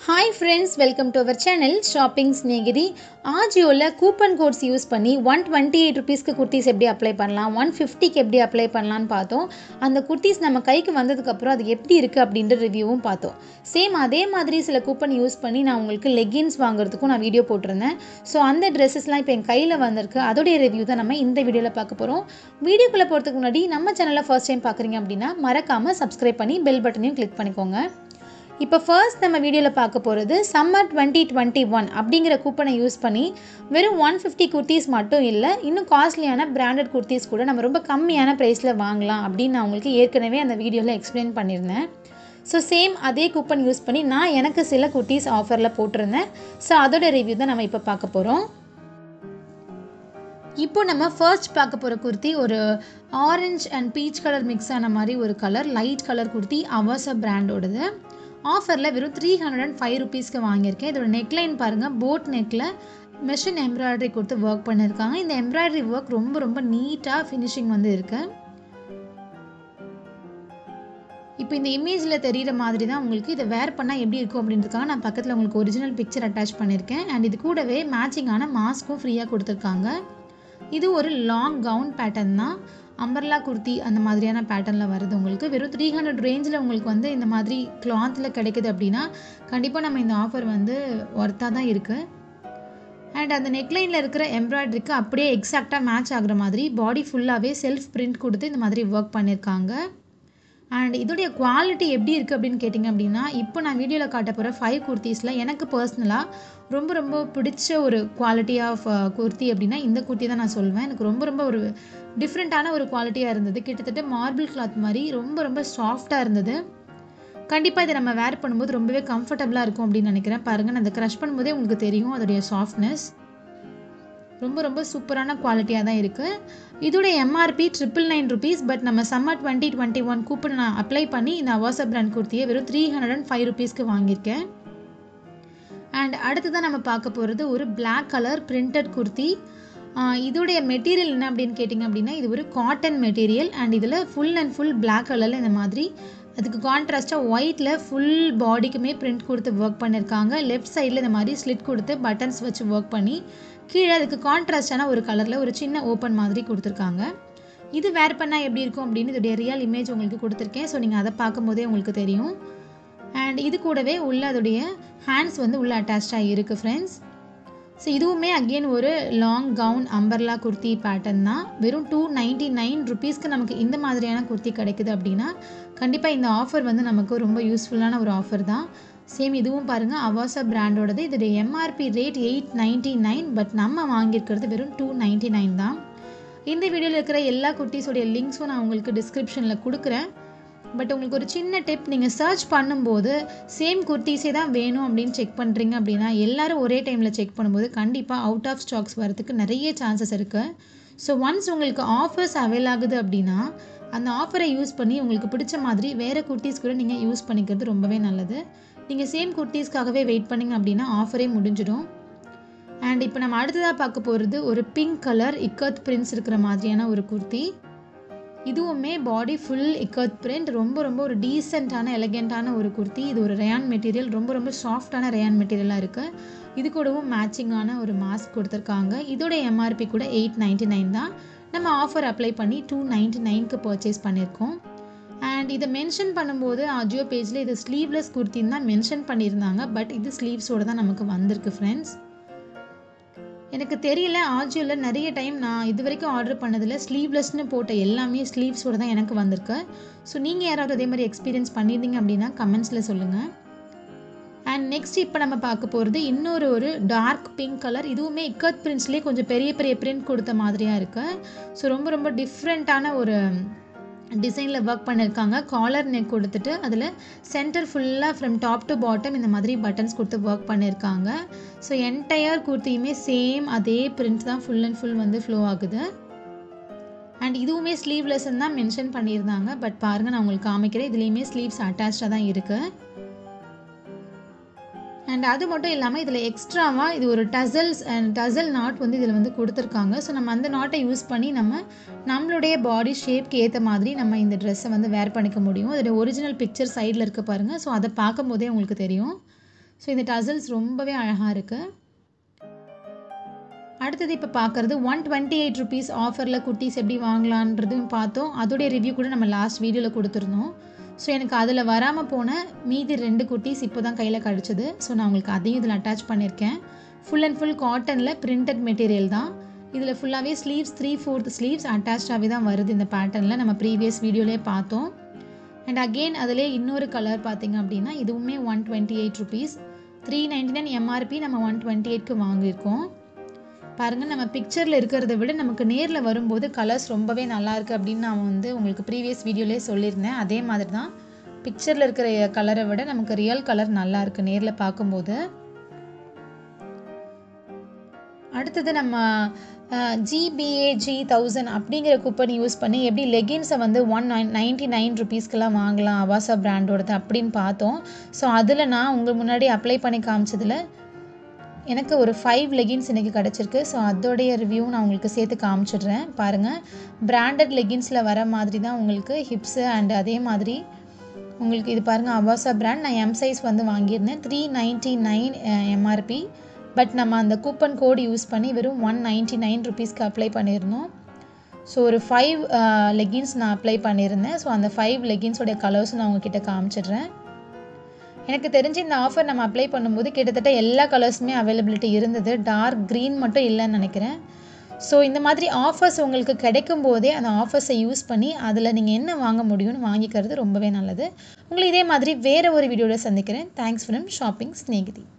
hi friends welcome to our channel shopping Snehithi ஆஜியோவில் coupon codes use பண்ணி one twenty eight ருபீஸ்க்கு குர்த்திஸ் எப்படி apply பண்ணலாம் ஒன் ஃபிஃப்டிக்கு எப்படி அப்ளை பண்ணலான்னு பார்த்தோம் அந்த குர்த்திஸ் நம்ம கைக்கு வந்ததுக்கப்புறம் அது எப்படி இருக்குது அப்படின்ற ரிவ்யூவும் பார்த்தோம் சேம் அதே மாதிரி சில கூப்பன் யூஸ் பண்ணி நான் உங்களுக்கு லெகின்ஸ் வாங்குறதுக்கும் நான் வீடியோ போட்டிருந்தேன் ஸோ அந்த ட்ரெஸ்ஸஸ்லாம் இப்போ என் கையில் வந்திருக்கு அதோடைய ரிவ்யூ தான் நம்ம இந்த வீடியோவில் பார்க்க போகிறோம் வீடியோக்குள்ளே போகிறதுக்கு முன்னாடி நம்ம சேனலை ஃபர்ஸ்ட் டைம் பார்க்குறீங்க அப்படின்னா மறக்காமல் சப்ஸ்கிரைப் பண்ணி பெல் பட்டனையும் கிளிக் பண்ணிக்கோங்க இப்போ ஃபர்ஸ்ட் நம்ம வீடியோவில் பார்க்க போகிறது சம்மர் டுவெண்ட்டி டுவெண்ட்டி ஒன் அப்படிங்கிற கூப்பனை யூஸ் பண்ணி வெறும் ஒன் ஃபிஃப்டி குர்த்திஸ் மட்டும் இல்லை இன்னும் காஸ்ட்லியான பிராண்டட் குர்த்திஸ் கூட நம்ம ரொம்ப கம்மியான ப்ரைஸில் வாங்கலாம் அப்படின்னு நான் உங்களுக்கு ஏற்கனவே அந்த வீடியோவில் எக்ஸ்பிளைன் பண்ணியிருந்தேன் ஸோ சேம் அதே கூப்பன் யூஸ் பண்ணி நான் எனக்கு சில குர்த்திஸ் ஆஃபரில் போட்டிருந்தேன் ஸோ அதோட ரிவ்யூ தான் நம்ம இப்போ பார்க்க போகிறோம் இப்போ நம்ம ஃபர்ஸ்ட் பார்க்க போகிற குர்த்தி ஒரு orange and peach colour mix ஆன மாதிரி ஒரு colour light colour kurti Avaasa பிராண்டோடது ஆஃபரில் வெறும் த்ரீ ஹண்ட்ரட் அண்ட் ஃபைவ் ருபீஸ்க்கு வாங்கியிருக்கேன் இதோட நெக்லைன் பாருங்கள் போட் நெக்கில் மிஷின் எம்ப்ராய்டரி கொடுத்து ஒர்க் பண்ணியிருக்காங்க இந்த எம்ப்ராய்டரி ஒர்க் ரொம்ப ரொம்ப நீட்டாக ஃபினிஷிங் வந்து இருக்கு இப்போ இந்த இமேஜில் தெரிகிற மாதிரி தான் உங்களுக்கு இதை வேர் பண்ணால் எப்படி இருக்கும் அப்படின்றதுக்காக நான் பக்கத்தில் உங்களுக்கு ஒரிஜினல் பிக்சர் அட்டாச் பண்ணியிருக்கேன் அண்ட் இது கூடவே மேட்சிங்கான மாஸ்க்கும் ஃப்ரீயாக கொடுத்துருக்காங்க இது ஒரு லாங் கவுன் பேட்டர்ன் தான் அம்பர்லா குர்த்தி அந்த மாதிரியான பேட்டர்னில் வருது உங்களுக்கு வெறும் த்ரீ ஹண்ட்ரட் ரேஞ்சில் உங்களுக்கு வந்து இந்த மாதிரி கிளாத்தில் கிடைக்குது அப்படின்னா கண்டிப்பாக நம்ம இந்த ஆஃபர் வந்து ஒர்த்தாக தான் இருக்குது அண்ட் அந்த நெக்லைனில் இருக்கிற எம்ப்ராய்டரிக்கு அப்படியே எக்ஸாக்டாக மேட்ச் ஆகுற மாதிரி பாடி ஃபுல்லாகவே செல்ஃப் பிரிண்ட் கொடுத்து இந்த மாதிரி ஒர்க் பண்ணியிருக்காங்க அண்ட் இதோடைய குவாலிட்டி எப்படி இருக்குது அப்படின்னு கேட்டிங்க அப்படின்னா இப்போ நான் வீடியோவில் காட்ட போகிற ஃபைவ் குர்த்திஸில் எனக்கு பர்சனலாக ரொம்ப ரொம்ப பிடிச்ச ஒரு குவாலிட்டி ஆஃப் குர்த்தி அப்படின்னா இந்த குர்த்தி தான் நான் சொல்வேன் எனக்கு ரொம்ப ரொம்ப ஒரு டிஃப்ரெண்ட்டான ஒரு குவாலிட்டியாக இருந்தது கிட்டத்தட்ட மார்பிள் கிளாத் மாதிரி ரொம்ப ரொம்ப சாஃப்டாக இருந்தது கண்டிப்பாக இதை நம்ம வேர் பண்ணும்போது ரொம்பவே கம்ஃபர்டபுளாக இருக்கும் அப்படின்னு நினைக்கிறேன் பாருங்கள் நான் அதை க்ரஷ் பண்ணும்போதே உங்களுக்கு தெரியும் அதோடைய சாஃப்ட்னஸ் ரொம்ப ரொம்ப சூப்பரான குவாலிட்டியாக தான் இருக்குது இதோட MRP triple nine rupees but நம்ம summer twenty twenty one coupon நான் அப்ளை பண்ணி இந்த அவாசா பிராண்ட் குர்த்தியை வெறும் த்ரீ ஹண்ட்ரட் அண்ட் ஃபைவ் ருபீஸ்க்கு வாங்கியிருக்கேன் அண்ட் அடுத்ததான் நம்ம பார்க்க போகிறது ஒரு பிளாக் கலர் பிரிண்டட் குர்த்தி இதோடைய மெட்டீரியல் என்ன அப்படின்னு கேட்டிங்க அப்படின்னா இது ஒரு காட்டன் மெட்டீரியல் அண்ட் இதில் ஃபுல் அண்ட் ஃபுல் பிளாக் கலரில் இந்த மாதிரி அதுக்கு கான்ட்ராஸ்ட்டாக ஒயிட்டில் ஃபுல் பாடிக்குமே பிரிண்ட் கொடுத்து ஒர்க் பண்ணியிருக்காங்க லெஃப்ட் சைடில் இந்த மாதிரி ஸ்லிட் கொடுத்து பட்டன்ஸ் வச்சு ஒர்க் பண்ணி கீழே அதுக்கு கான்ட்ராஸ்டான ஒரு கலரில் ஒரு சின்ன ஓப்பன் மாதிரி கொடுத்துருக்காங்க இது வேர் பண்ணால் எப்படி இருக்கும் அப்படின்னு இதோடைய ரியல் இமேஜ் உங்களுக்கு கொடுத்துருக்கேன் ஸோ நீங்கள் அதை பார்க்கும்போதே உங்களுக்கு தெரியும் அண்ட் இது கூடவே உள்ள அதோடைய ஹேண்ட்ஸ் வந்து உள்ளே அட்டாச்சாக இருக்குது ஃப்ரெண்ட்ஸ் ஸோ இதுவுமே அகெயின் ஒரு long gown umbrella kurti pattern தான் வெறும் டூ நைன்ட்டி நைன் ருபீஸ்க்கு நமக்கு இந்த மாதிரியான குர்த்தி கிடைக்குது அப்படின்னா கண்டிப்பாக இந்த ஆஃபர் வந்து நமக்கு ரொம்ப யூஸ்ஃபுல்லான ஒரு ஆஃபர் தான் சேம் இதுவும் பாருங்கள் அவாசா பிராண்டோடது இதோடைய MRP rate eight ninety nine but நம்ம வாங்கியிருக்கிறது வெறும் டூ நைன்ட்டி நைன் தான் இந்த வீடியோவில் இருக்கிற எல்லா குர்த்திஸோடைய லிங்க்ஸும் நான் உங்களுக்கு டிஸ்கிரிப்ஷனில் கொடுக்குறேன் பட் உங்களுக்கு ஒரு சின்ன டிப் நீங்கள் சர்ச் பண்ணும்போது சேம் குர்த்திஸே தான் வேணும் அப்படின்னு செக் பண்ணுறீங்க அப்படின்னா எல்லோரும் ஒரே டைமில் செக் பண்ணும்போது கண்டிப்பாக அவுட் ஆஃப் ஸ்டாக்ஸ் வரதுக்கு நிறைய சான்சஸ் இருக்குது ஸோ ஒன்ஸ் உங்களுக்கு ஆஃபர்ஸ் அவைல் ஆகுது அப்படின்னா அந்த ஆஃபரை யூஸ் பண்ணி உங்களுக்கு பிடிச்ச மாதிரி வேறு குர்த்திஸ் கூட நீங்கள் யூஸ் பண்ணிக்கிறது ரொம்பவே நல்லது நீங்கள் சேம் குர்த்திஸ்க்காகவே வெயிட் பண்ணிங்க அப்படின்னா ஆஃபரே முடிஞ்சிடும் அண்ட் இப்போ நம்ம அடுத்ததாக பார்க்க போகிறது ஒரு பிங்க் கலர் இக்கத் பிரிண்ட்ஸ் இருக்கிற மாதிரியான ஒரு குர்த்தி இதுவுமே பாடி ஃபுல் இக்கத் பிரிண்ட் ரொம்ப ரொம்ப ஒரு டீசெண்டான எலகெண்ட்டான ஒரு குர்த்தி இது ஒரு ரயான் மெட்டீரியல் ரொம்ப ரொம்ப சாஃப்டான ரயான் மெட்டீரியலாக இருக்குது இது கூடவும் மேட்சிங்கான ஒரு மாஸ்க் கொடுத்துருக்காங்க இதோட எம்ஆர்பி கூட எயிட் நைன்ட்டி நைன் தான் நம்ம ஆஃபர் அப்ளை பண்ணி டூ நைன்ட்டி நைனுக்கு பர்ச்சேஸ் பண்ணியிருக்கோம் அண்ட் இதை மென்ஷன் பண்ணும்போது அஜியோ பேஜில் இது ஸ்லீவ்லெஸ் குர்த்தின்னு தான் மென்ஷன் பண்ணியிருந்தாங்க பட் இது ஸ்லீவ்ஸோடு தான் நமக்கு வந்திருக்கு ஃப்ரெண்ட்ஸ் எனக்கு தெரியல ஆஜியோவில் நிறைய டைம் நான் இது வரைக்கும் ஆர்டர் பண்ணதில் ஸ்லீவ்லெஸ்னு போட்ட எல்லாமே ஸ்லீவ்ஸோடு தான் எனக்கு வந்திருக்கு ஸோ நீங்கள் யாராவது அதே மாதிரி எக்ஸ்பீரியன்ஸ் பண்ணியிருந்தீங்க அப்படின்னா கமெண்ட்ஸில் சொல்லுங்கள் அண்ட் நெக்ஸ்ட் இப்போ நம்ம பார்க்க போகிறது இன்னொரு ஒரு டார்க் பிங்க் கலர் இதுவுமே இக்கத் பிரிண்ட்ஸ்லேயே கொஞ்சம் பெரிய பெரிய பிரிண்ட் கொடுத்த மாதிரியாக இருக்குது ஸோ ரொம்ப ரொம்ப டிஃப்ரெண்ட்டான ஒரு டிசைனில் ஒர்க் பண்ணியிருக்காங்க காலர் நெக் கொடுத்துட்டு அதில் சென்டர் ஃபுல்லாக ஃப்ரம் டாப் டு பாட்டம் இந்த மாதிரி பட்டன்ஸ் கொடுத்து ஒர்க் பண்ணியிருக்காங்க ஸோ என்டையர் குர்த்தியுமே சேம் அதே பிரிண்ட் தான் ஃபுல் அண்ட் ஃபுல் வந்து ஃப்ளோ ஆகுது அண்ட் இதுவுமே ஸ்லீவ்லெஸ்ன்னு தான் மென்ஷன் பண்ணியிருந்தாங்க பட் பாருங்கள் நான் உங்களுக்கு காமிக்கிறேன் இதுலேயுமே ஸ்லீவ்ஸ் அட்டாச்சாக தான் இருக்குது அண்ட் அது மட்டும் இல்லாமல் இதில் எக்ஸ்ட்ராவாக இது ஒரு டசல்ஸ் அண்ட் டசல் நாட் வந்து இதில் வந்து கொடுத்துருக்காங்க ஸோ நம்ம அந்த நாட்டை யூஸ் பண்ணி நம்ம நம்மளுடைய பாடி ஷேப்க்கு ஏற்ற மாதிரி நம்ம இந்த ட்ரெஸ்ஸை வந்து வேர் பண்ணிக்க முடியும் அதோடைய ஒரிஜினல் பிக்சர் சைடில் இருக்க பாருங்கள் ஸோ அதை பார்க்கும் போதே உங்களுக்கு தெரியும் ஸோ இந்த டசல்ஸ் ரொம்பவே அழகாக இருக்குது அடுத்தது இப்போ பார்க்குறது ஒன் டுவெண்ட்டி எயிட் ருபீஸ் ஆஃபரில் குட்டீஸ் எப்படி வாங்கலான்றதும் பார்த்தோம் அதோடைய ரிவ்யூ கூட நம்ம லாஸ்ட் வீடியோவில் கொடுத்துருந்தோம் ஸோ எனக்கு அதில் வராமல் போன மீதி ரெண்டு குட்டீஸ் இப்போ தான் கையில் கிடச்சிது ஸோ நான் உங்களுக்கு அதையும் இதில் அட்டாச் பண்ணியிருக்கேன் ஃபுல் அண்ட் ஃபுல் காட்டனில் பிரிண்டட் மெட்டீரியல் தான் இதில் ஃபுல்லாகவே ஸ்லீவ்ஸ் த்ரீ ஃபோர்த் ஸ்லீவ்ஸ் அட்டாச்சாகவே தான் வருது இந்த பேட்டர்னில் நம்ம ப்ரீவியஸ் வீடியோலே பார்த்தோம் அண்ட் அகெயின் அதிலே இன்னொரு கலர் பார்த்தீங்க அப்படின்னா இதுவுமே one twenty eight rupees three ninety nine MRP நம்ம ஒன் டுவெண்ட்டி எயிட்க்கு வாங்கியிருக்கோம் பாருங்கள் நம்ம பிக்சரில் இருக்கிறத விட நமக்கு நேரில் வரும்போது கலர்ஸ் ரொம்பவே நல்லா இருக்குது அப்படின்னு நான் வந்து உங்களுக்கு ப்ரீவியஸ் வீடியோலேயே சொல்லியிருந்தேன் அதே மாதிரி தான் பிக்சரில் இருக்கிற கலரை விட நமக்கு ரியல் கலர் நல்லா இருக்குது நேரில் பார்க்கும்போது அடுத்தது நம்ம ஜிபிஏஜி தௌசண்ட் அப்படிங்கிற கூப்பன் யூஸ் பண்ணி எப்படி லெகின்ஸை வந்து ஒன் நைன் நைன்ட்டி நைன் ருபீஸ்க்கெலாம் வாங்கலாம் அவாசா பிராண்டோடது அப்படின்னு பார்த்தோம் ஸோ அதில் நான் உங்கள் முன்னாடி அப்ளை பண்ணி காமிச்சதில் எனக்கு ஒரு ஃபைவ் லெகின்ஸ் இன்றைக்கி கிடச்சிருக்கு ஸோ அதோடைய ரிவ்யூ நான் உங்களுக்கு சேர்த்து காமிச்சிடுறேன் பாருங்கள் பிராண்டட் லெகின்ஸில் வர மாதிரி தான் உங்களுக்கு ஹிப்ஸு அண்ட் அதே மாதிரி உங்களுக்கு இது பாருங்கள் அவாசா பிராண்ட் நான் எம் சைஸ் வந்து வாங்கியிருந்தேன் three ninety nine MRP but நம்ம அந்த கூப்பன் கோடு யூஸ் பண்ணி வெறும் ஒன் நைன்ட்டி நைன் ருபீஸ்க்கு அப்ளை பண்ணியிருந்தோம் ஸோ ஒரு ஃபைவ் லெகின்ஸ் நான் அப்ளை பண்ணியிருந்தேன் ஸோ அந்த ஃபைவ் லெகின்ஸோடைய கலர்ஸும் நான் உங்ககிட்ட காமிச்சிடுறேன் எனக்கு தெரிஞ்சு இந்த ஆஃபர் நம்ம அப்ளை பண்ணும்போது கிட்டத்தட்ட எல்லா கலர்ஸுமே அவைலபிலிட்டி இருந்தது டார்க் க்ரீன் மட்டும் இல்லைன்னு நினைக்கிறேன் ஸோ இந்த மாதிரி ஆஃபர்ஸ் உங்களுக்கு கிடைக்கும் போதே அந்த ஆஃபர்ஸை யூஸ் பண்ணி அதில் நீங்கள் என்ன வாங்க முடியும்னு வாங்கிக்கிறது ரொம்பவே நல்லது உங்களை இதே மாதிரி வேறு ஒரு வீடியோவில் சந்திக்கிறேன் தேங்க்ஸ் ஃப்ரம் ஷாப்பிங் ஸ்நேகிதி